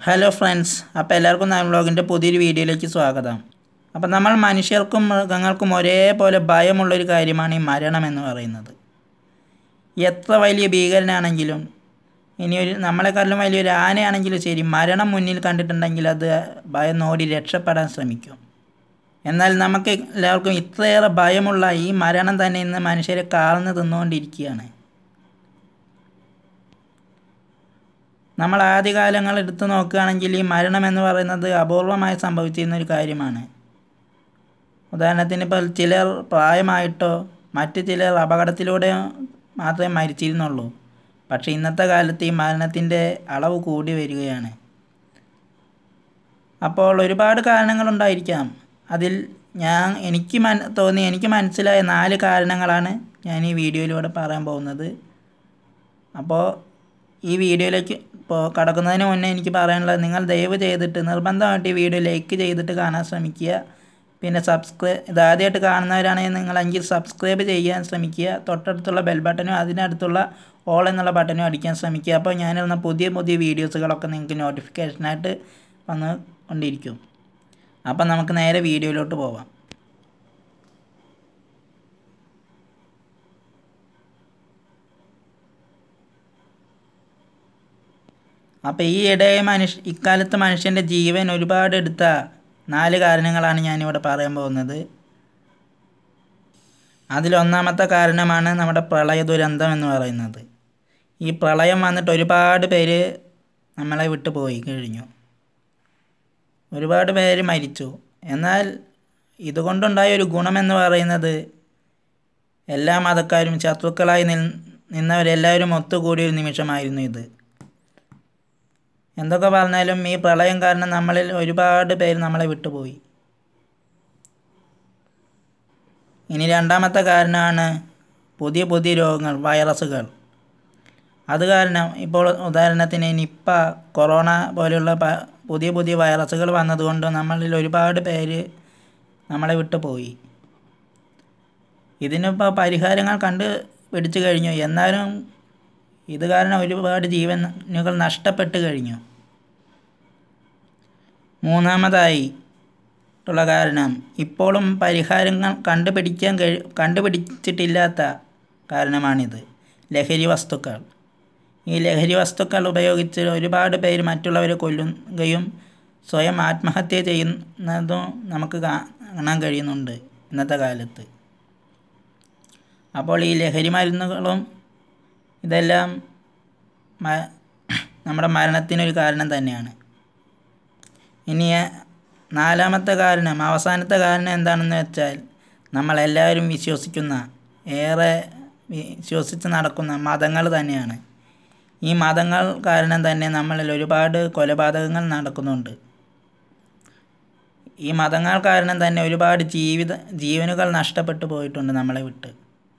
hello friends അപ്പോൾ എല്ലാവർക്കും നാം വ്ളോഗിൻ്റെ പുതിയൊരു വീഡിയോയിലേക്ക് സ്വാഗതം അപ്പോൾ നമ്മൾ മനുഷ്യർക്കും മൃഗങ്ങൾക്കും ഒരേപോലെ ഭയമുള്ളൊരു കാര്യമാണ് ഈ മരണം എന്ന് പറയുന്നത് എത്ര വലിയ ഭീകരനാണെങ്കിലും ഇനി ഒരു നമ്മളെക്കാളും വലിയൊരു ആനയാണെങ്കിലും ശരി മരണം മുന്നിൽ കണ്ടിട്ടുണ്ടെങ്കിൽ അത് ഭയം നോടി രക്ഷപ്പെടാൻ ശ്രമിക്കും എന്നാൽ നമുക്ക് എല്ലാവർക്കും ഇത്രയേറെ ഭയമുള്ള ഈ മരണം തന്നെ ഇന്ന് മനുഷ്യരെ കാർന്ന് തിന്നുകൊണ്ടിരിക്കുകയാണ് നമ്മൾ ആദ്യകാലങ്ങൾ എടുത്തു നോക്കുകയാണെങ്കിൽ ഈ മരണം എന്ന് പറയുന്നത് അപൂർവമായി സംഭവിച്ചിരുന്ന ഒരു കാര്യമാണ് ഉദാഹരണത്തിന് ഇപ്പോൾ ചിലർ പ്രായമായിട്ടോ മറ്റ് ചിലർ അപകടത്തിലൂടെ മാത്രമേ മരിച്ചിരുന്നുള്ളൂ പക്ഷേ ഇന്നത്തെ കാലത്ത് ഈ മരണത്തിൻ്റെ അളവ് കൂടി വരികയാണ് അപ്പോൾ ഒരുപാട് കാരണങ്ങളുണ്ടായിരിക്കാം അതിൽ ഞാൻ എനിക്ക് മൻ തോന്നി എനിക്ക് മനസ്സിലായ നാല് കാരണങ്ങളാണ് ഞാൻ ഈ വീഡിയോയിലൂടെ പറയാൻ പോകുന്നത് അപ്പോൾ ഈ വീഡിയോയിലേക്ക് ഇപ്പോൾ കടക്കുന്നതിന് മുന്നേ എനിക്ക് പറയാനുള്ളത് നിങ്ങൾ ദയവ് ചെയ്തിട്ട് നിർബന്ധമായിട്ട് ഈ വീഡിയോ ലൈക്ക് ചെയ്തിട്ട് കാണാൻ ശ്രമിക്കുക പിന്നെ സബ്സ്ക്രൈബ് ഇതാദ്യമായിട്ട് കാണുന്നവരാണെങ്കിൽ നിങ്ങളെങ്കിൽ സബ്സ്ക്രൈബ് ചെയ്യാൻ ശ്രമിക്കുക തൊട്ടടുത്തുള്ള ബെൽ ബട്ടനും അതിനടുത്തുള്ള ഓൾ എന്നുള്ള ബട്ടനും അടിക്കാൻ ശ്രമിക്കുക അപ്പോൾ ഞാനിരുന്ന പുതിയ പുതിയ വീഡിയോസുകളൊക്കെ നിങ്ങൾക്ക് നോട്ടിഫിക്കേഷനായിട്ട് വന്ന് കൊണ്ടിരിക്കും അപ്പം നമുക്ക് നേരെ വീഡിയോയിലോട്ട് പോവാം അപ്പോൾ ഈ ഇടയെ മനുഷ്യ ഇക്കാലത്ത് മനുഷ്യൻ്റെ ജീവൻ ഒരുപാട് എടുത്ത നാല് കാരണങ്ങളാണ് ഞാനിവിടെ പറയാൻ പോകുന്നത് അതിലൊന്നാമത്തെ കാരണമാണ് നമ്മുടെ പ്രളയ ദുരന്തം എന്ന് പറയുന്നത് ഈ പ്രളയം വന്നിട്ട് ഒരുപാട് പേര് നമ്മളെ വിട്ടു പോയി കഴിഞ്ഞു ഒരുപാട് പേര് മരിച്ചു എന്നാൽ ഇതുകൊണ്ടുണ്ടായ ഒരു ഗുണമെന്ന് പറയുന്നത് എല്ലാ മതക്കാരും ശത്രുക്കളായി നിൽ നിന്നവരെല്ലാവരും ഒത്തുകൂടിയ ഒരു നിമിഷമായിരുന്നു ഇത് എന്തൊക്കെ പറഞ്ഞാലും ഈ പ്രളയം കാരണം നമ്മളിൽ ഒരുപാട് പേര് നമ്മളെ വിട്ടുപോയി ഇനി രണ്ടാമത്തെ കാരണമാണ് പുതിയ പുതിയ രോഗങ്ങൾ വൈറസുകൾ അത് കാരണം ഇപ്പോൾ ഉദാഹരണത്തിന് നിപ്പ കൊറോണ പോലെയുള്ള പ പുതിയ പുതിയ വൈറസുകൾ വന്നതുകൊണ്ട് നമ്മളിൽ ഒരുപാട് പേര് നമ്മളെ വിട്ടുപോയി ഇതിനിപ്പോൾ പരിഹാരങ്ങൾ കണ്ട് പിടിച്ചു കഴിഞ്ഞു എന്നാലും ഇത് കാരണം ഒരുപാട് ജീവനുകൾ നഷ്ടപ്പെട്ട് കഴിഞ്ഞു മൂന്നാമതായി ഉള്ള കാരണം ഇപ്പോഴും പരിഹാരങ്ങൾ കണ്ടുപിടിക്കാൻ കഴി കണ്ടുപിടിച്ചിട്ടില്ലാത്ത കാരണമാണിത് ലഹരി വസ്തുക്കൾ ഈ ലഹരി വസ്തുക്കൾ ഉപയോഗിച്ച് ഒരുപാട് പേര് മറ്റുള്ളവരെ കൊല്ലുകയും സ്വയം ആത്മഹത്യ ചെയ്യുന്നതും നമുക്ക് കാണാൻ കഴിയുന്നുണ്ട് ഇന്നത്തെ കാലത്ത് അപ്പോൾ ഈ ലഹരി മരുന്നുകളും ഇതെല്ലാം നമ്മുടെ മരണത്തിനൊരു കാരണം തന്നെയാണ് ഇനി നാലാമത്തെ കാരണം അവസാനത്തെ കാരണം എന്താണെന്ന് വെച്ചാൽ നമ്മളെല്ലാവരും വിശ്വസിക്കുന്ന ഏറെ വിശ്വസിച്ച് നടക്കുന്ന മതങ്ങൾ തന്നെയാണ് ഈ മതങ്ങൾ കാരണം തന്നെ നമ്മളിൽ ഒരുപാട് കൊലപാതകങ്ങൾ നടക്കുന്നുണ്ട് ഈ മതങ്ങൾ കാരണം തന്നെ ഒരുപാട് ജീവിത ജീവനുകൾ നഷ്ടപ്പെട്ടു പോയിട്ടുണ്ട് നമ്മളെ വിട്ട്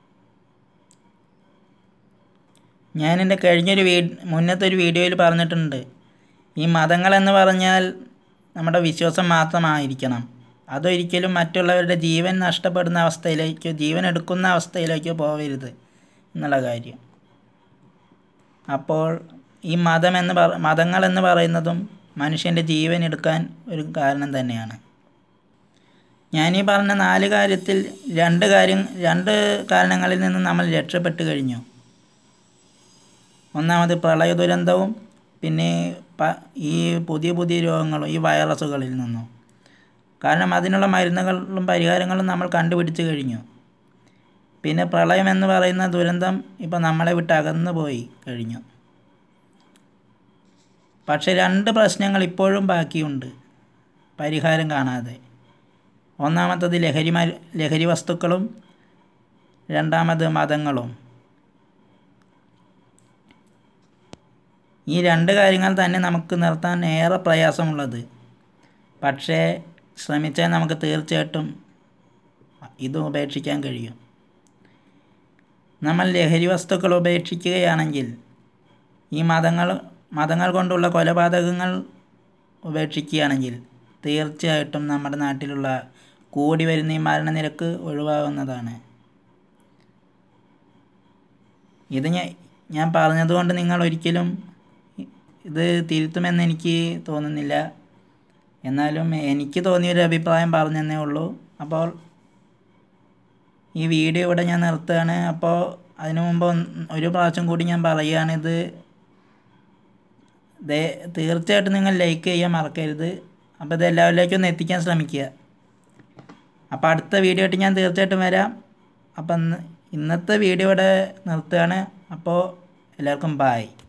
ഞാൻ എൻ്റെ കഴിഞ്ഞൊരു വീ മുന്നത്തെ ഒരു വീഡിയോയിൽ പറഞ്ഞിട്ടുണ്ട് ഈ മതങ്ങളെന്ന് പറഞ്ഞാൽ നമ്മുടെ വിശ്വാസം മാത്രമായിരിക്കണം അതൊരിക്കലും മറ്റുള്ളവരുടെ ജീവൻ നഷ്ടപ്പെടുന്ന അവസ്ഥയിലേക്കോ ജീവൻ എടുക്കുന്ന അവസ്ഥയിലേക്കോ പോകരുത് എന്നുള്ള കാര്യം അപ്പോൾ ഈ മതം എന്ന് പറ മതങ്ങൾ എന്ന് പറയുന്നതും മനുഷ്യൻ്റെ ജീവൻ എടുക്കാൻ ഒരു കാരണം തന്നെയാണ് ഞാനീ പറഞ്ഞ നാല് കാര്യത്തിൽ രണ്ട് കാര്യം രണ്ട് കാരണങ്ങളിൽ നിന്ന് നമ്മൾ രക്ഷപ്പെട്ട് കഴിഞ്ഞു ഒന്നാമത് പ്രളയ ദുരന്തവും പിന്നെ ഈ പുതിയ പുതിയ രോഗങ്ങളും ഈ വൈറസുകളിൽ നിന്നും കാരണം അതിനുള്ള മരുന്നുകളും പരിഹാരങ്ങളും നമ്മൾ കണ്ടുപിടിച്ച് കഴിഞ്ഞു പിന്നെ പ്രളയം എന്ന് പറയുന്ന ദുരന്തം ഇപ്പം നമ്മളെ വിട്ട് അകന്നു പോയി കഴിഞ്ഞു പക്ഷേ രണ്ട് പ്രശ്നങ്ങൾ ഇപ്പോഴും ബാക്കിയുണ്ട് പരിഹാരം കാണാതെ ഒന്നാമത്തത് ലഹരി ലഹരി വസ്തുക്കളും രണ്ടാമത് മതങ്ങളും ഈ രണ്ട് കാര്യങ്ങൾ തന്നെ നമുക്ക് നിർത്താൻ ഏറെ പ്രയാസമുള്ളത് പക്ഷേ ശ്രമിച്ചാൽ നമുക്ക് തീർച്ചയായിട്ടും ഇത് ഉപേക്ഷിക്കാൻ കഴിയും നമ്മൾ ലഹരി വസ്തുക്കൾ ഉപേക്ഷിക്കുകയാണെങ്കിൽ ഈ മതങ്ങൾ മതങ്ങൾ കൊണ്ടുള്ള കൊലപാതകങ്ങൾ ഉപേക്ഷിക്കുകയാണെങ്കിൽ തീർച്ചയായിട്ടും നമ്മുടെ നാട്ടിലുള്ള കൂടി വരുന്ന ഈ മരണനിരക്ക് ഒഴിവാകുന്നതാണ് ഇത് ഞാൻ ഞാൻ പറഞ്ഞതുകൊണ്ട് നിങ്ങൾ ഒരിക്കലും ഇത് തിരുത്തുമെന്ന് എനിക്ക് തോന്നുന്നില്ല എന്നാലും എനിക്ക് തോന്നിയൊരു അഭിപ്രായം പറഞ്ഞതന്നേ ഉള്ളൂ അപ്പോൾ ഈ വീഡിയോ ഇവിടെ ഞാൻ നിർത്തുകയാണ് അപ്പോൾ അതിനു മുമ്പ് ഒന്ന് ഒരു പ്രാവശ്യം കൂടി ഞാൻ പറയുകയാണ് ഇത് ദേ തീർച്ചയായിട്ടും നിങ്ങൾ ലൈക്ക് ചെയ്യാൻ മറക്കരുത് അപ്പോൾ ഇത് എല്ലാവരിലേക്കും ഒന്ന് എത്തിക്കാൻ ശ്രമിക്കുക അപ്പോൾ അടുത്ത വീഡിയോ ആയിട്ട് ഞാൻ തീർച്ചയായിട്ടും വരാം അപ്പം ഇന്ന് ഇന്നത്തെ വീഡിയോ ഇവിടെ നിർത്തുകയാണ് അപ്പോൾ എല്ലാവർക്കും ബായ്